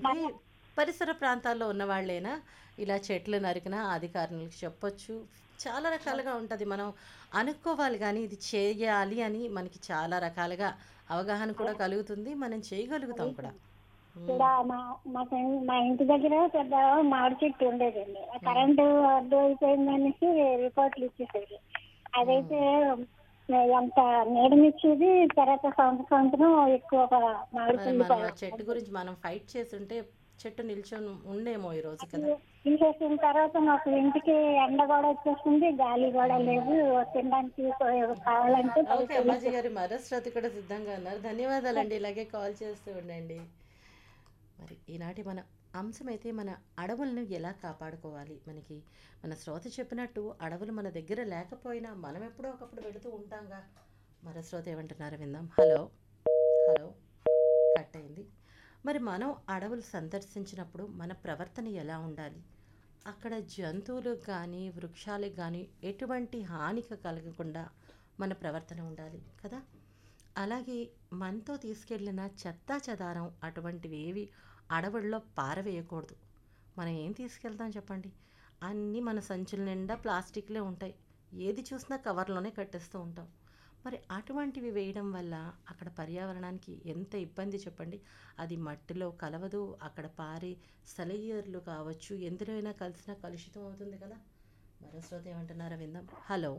అంటే పరిసర ప్రాంతాల్లో ఉన్నవాళ్ళేనా ఇలా చెట్లు నరికినా అధికారులకు చెప్పొచ్చు చాలా రకాలుగా ఉంటుంది మనం అనుకోవాలి కానీ ఇది చేయాలి అని మనకి చాలా రకాలుగా అవగాహన కూడా కలుగుతుంది మనం చేయగలుగుతాం కూడా ఉమ్, ఇక్కడ మా మా ఫ్రెండ్ మా ఇంటి దగ్గర పెద్ద మామిడి చెట్టు ఉండేదండి ఆ కరెంటు అడ్డు అయిపోయిందనేసి రిపోర్ట్లు ఇచ్చేసేది అదైతే ఎంత నీడనిచ్చేది తర్వాత సంవత్సరం సంవత్సరం ఎక్కువ మామిడి మరి పుల్లి మనం ఆ చెట్టు గురించి మనం ఫైట్ చేస్తుంటే చెట్టు నిల్చొని ఉండేమో ఈ రోజు కదా తీసేసిన తర్వాత మాకు ఇంటికి ఎండ కూడా వచ్చేస్తుంది గాలి కూడా లేదు తినడానికి కావాలంటే ఓకే అమ్మాజీ గారి మరస్రతి కూడా సిద్ధంగా ఉన్నారు ధన్యవాదాలండి ఇలాగే కాల్ చేస్తూ ఉండండి మరి ఈనాటి మన అంశం అయితే మన అడవులను ఎలా కాపాడుకోవాలి మనకి మన శ్రోత చెప్పినట్టు అడవులు మన దగ్గర లేకపోయినా మనం ఎప్పుడో ఒకప్పుడు వెళుతూ ఉంటాంగా మరో శ్రోత ఏమంటున్నారో విందాం హలో హలో కట్ అయింది మరి మనం అడవులు సందర్శించినప్పుడు మన ప్రవర్తన ఎలా ఉండాలి అక్కడ జంతువులకు కానీ వృక్షాలకు కానీ ఎటువంటి హానిక కలగకుండా మన ప్రవర్తన ఉండాలి కదా అలాగే మనతో తీసుకెళ్ళిన చెత్తా చెదారం అటువంటివి ఏవి అడవుల్లో పారవేయకూడదు మనం ఏం తీసుకెళ్తాం చెప్పండి అన్నీ మన సంచుల నిండా ప్లాస్టిక్లే ఉంటాయి ఏది చూసినా కవర్లోనే కట్టేస్తూ ఉంటాం మరి అటువంటివి వేయడం వల్ల అక్కడ పర్యావరణానికి ఎంత ఇబ్బంది చెప్పండి అది మట్టిలో కలవదు అక్కడ పారే సెలయేర్లు కావచ్చు ఎందులో అయినా కలిసినా కలుషితం అవుతుంది కదా మరో శ్రోత ఏమంటున్నారా విందాం హలో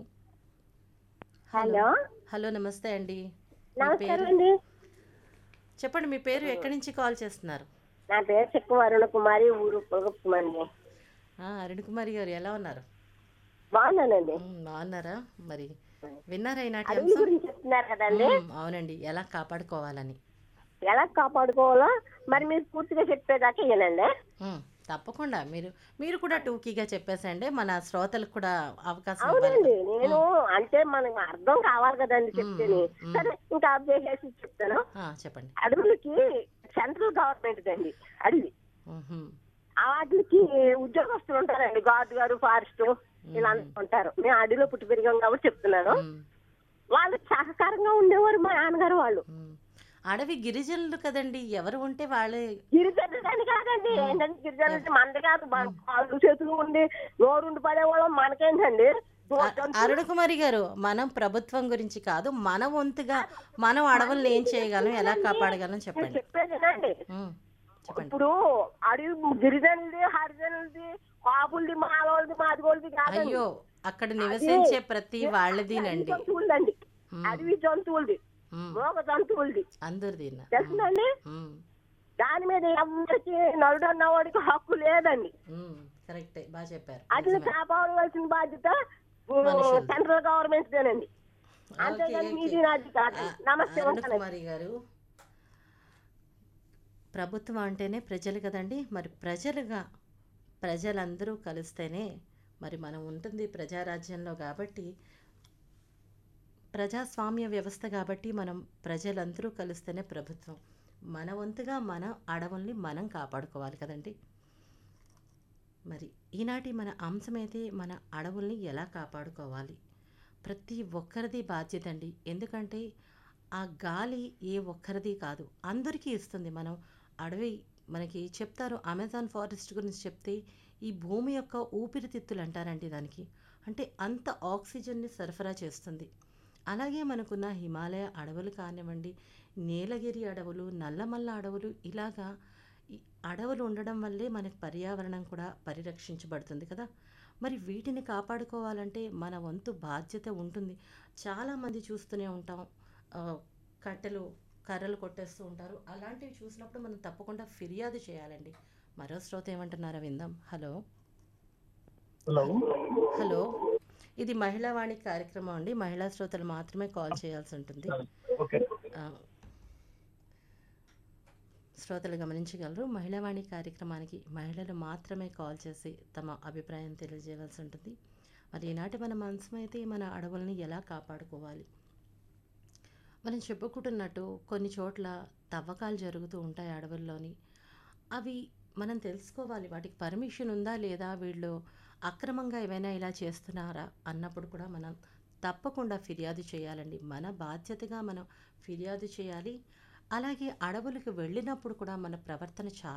హలో హలో నమస్తే అండి మీ నమస్కారం పేరు అండి చెప్పండి మీ పేరు ఎక్కడి నుంచి కాల్ చేస్తున్నారు నా పేరు చెక్కు అరుణ కుమారి ఊరు పొగప్పమండి ఆ, అరుణ్ కుమారి గారు ఎలా ఉన్నారు బాగున్నానండి ఉమ్, బాగున్నారా మరి విన్నారా ఈనాటి అడవుల అంశం గురించి చెప్తున్నారు కదండి ఉమ్, అవునండి ఎలా కాపాడుకోవాలని ఎలా కాపాడుకోవాలో మరి మీరు పూర్తిగా చెప్పేదాకా వినండి ఉమ్, తప్పకుండా మీరు మీరు కూడా టూకీగా చెప్పేసండి మన శ్రోతలకు కూడా అవకాశం ఇవ్వాలి అవునండి నేను అంటే మనకు అర్థం కావాలి కదండి చెప్తేని మ్మ్. సరే ఇంకా ఆఫ్ చేసేసి చెప్తాను ఆ, చెప్పండి అడవులకి సెంట్రల్ గవర్నమెంట్ అండి అడవి ఉహుం, ఆ వాటికి ఉద్యోగస్తులు ఉంటారండి గార్డ్ గారు ఫారెస్ట్ ఇలా ఉంటారు మేము అడవిలో పుట్టి పెరిగాం కాబట్టి చెప్తున్నాను ఉమ్, వాళ్ళు సహకారంగా ఉండేవారు మా నాన్నగారు వాళ్ళు ఉమ్. అడవి గిరిజనులు కదండి ఎవరు ఉంటే వాళ్ళే గిరిజనులని కాదండి ఏంటంటే గిరిజనులు అంటే మనది కాదు మన కాళ్ళు చేతులు ఉండి నోరుండి పడేవాళ్ళం మనకేంటండి అరుణ కుమారి గారు మనం ప్రభుత్వం గురించి కాదు మన వంతుగా మనం అడవులను ఏం చేయగలం ఎలా కాపాడగలం చెప్పండి చెప్పేదేనండి ఉమ్, చెప్పండి ఇప్పుడు అడవి గిరిజనులది హరిజనులది కాపులది మాలోళ్ళది మాదిగోళ్ళది కాదండి అయ్యో అక్కడ నివసించే ప్రతి అడవి వాళ్ళదినండి జంతువులదండి ఉమ్, అడవి జంతువులది ఉమ్, మోగ జంతువులది అందరిదిన తెలుసునండి ఉమ్, దాని మీద ఎవరికి నలుడు అన్నవాడికి హక్కు లేదండి ఉమ్, కరెక్టే బాగా చెప్పారు అది నిజమే. కాపాడవలసిన బాధ్యత మనుషులది. సెంట్రల్ గవర్నమెంట్ దేనండి ఓకే, అంతేగాని ఓకే. మీది నాది కాదు ఆ, నమస్తే అరుణ ఉంటానండి. కుమారి గారు ప్రభుత్వం అంటేనే ప్రజలు కదండి మరి ప్రజలుగా ప్రజలందరూ కలిస్తేనే మరి మనం ఉంటుంది ప్రజారాజ్యంలో కాబట్టి ప్రజాస్వామ్య వ్యవస్థ కాబట్టి మనం ప్రజలందరూ కలిస్తేనే ప్రభుత్వం మన వంతుగా మన అడవుల్ని మనం కాపాడుకోవాలి కదండి మరి ఈనాటి మన అంశమైతే మన అడవుల్ని ఎలా కాపాడుకోవాలి ప్రతి ఒక్కరిది బాధ్యత అండి ఎందుకంటే ఆ గాలి ఏ ఒక్కరిది కాదు అందరికీ ఇస్తుంది మనం అడవి మనకి చెప్తారు అమెజాన్ ఫారెస్ట్ గురించి చెప్తే ఈ భూమి యొక్క ఊపిరితిత్తులు అంటారండి దానికి అంటే అంత ఆక్సిజన్ని సరఫరా చేస్తుంది అలాగే మనకున్న హిమాలయ అడవులు కానివ్వండి నీలగిరి అడవులు నల్లమల్ల అడవులు ఇలాగా ఈ అడవులు ఉండడం వల్లే మనకి పర్యావరణం కూడా పరిరక్షించబడుతుంది కదా మరి వీటిని కాపాడుకోవాలంటే మన వంతు బాధ్యత ఉంటుంది చాలామంది చూస్తూనే ఉంటాం ఆ, కట్టెలు కర్రలు కొట్టేస్తూ ఉంటారు అలాంటివి చూసినప్పుడు మనం తప్పకుండా ఫిర్యాదు చేయాలండి మరో శ్రోత ఏమంటున్నారో విందాం హలో హలో హలో ఇది మహిళా వాణి కార్యక్రమం అండి మహిళా శ్రోతలు మాత్రమే కాల్ చేయాల్సి ఉంటుంది ఓకే ఆ, శ్రోతలు గమనించగలరు మహిళావాణి కార్యక్రమానికి మహిళలు మాత్రమే కాల్ చేసి తమ అభిప్రాయం తెలియజేయవలసి ఉంటుంది మరి ఈనాటి మన మనసం అయితే మన అడవుల్ని ఎలా కాపాడుకోవాలి మనం చెప్పుకుంటున్నట్టు కొన్ని చోట్ల తవ్వకాలు జరుగుతూ ఉంటాయి అడవుల్లోని అవి మనం తెలుసుకోవాలి వాటికి పర్మిషన్ ఉందా లేదా వీళ్ళు అక్రమంగా ఏమైనా ఇలా చేస్తున్నారా అన్నప్పుడు కూడా మనం తప్పకుండా ఫిర్యాదు చేయాలండి మన బాధ్యతగా మనం ఫిర్యాదు చేయాలి అలాగే అడవులకు వెళ్ళినప్పుడు కూడా మన ప్రవర్తన చాలా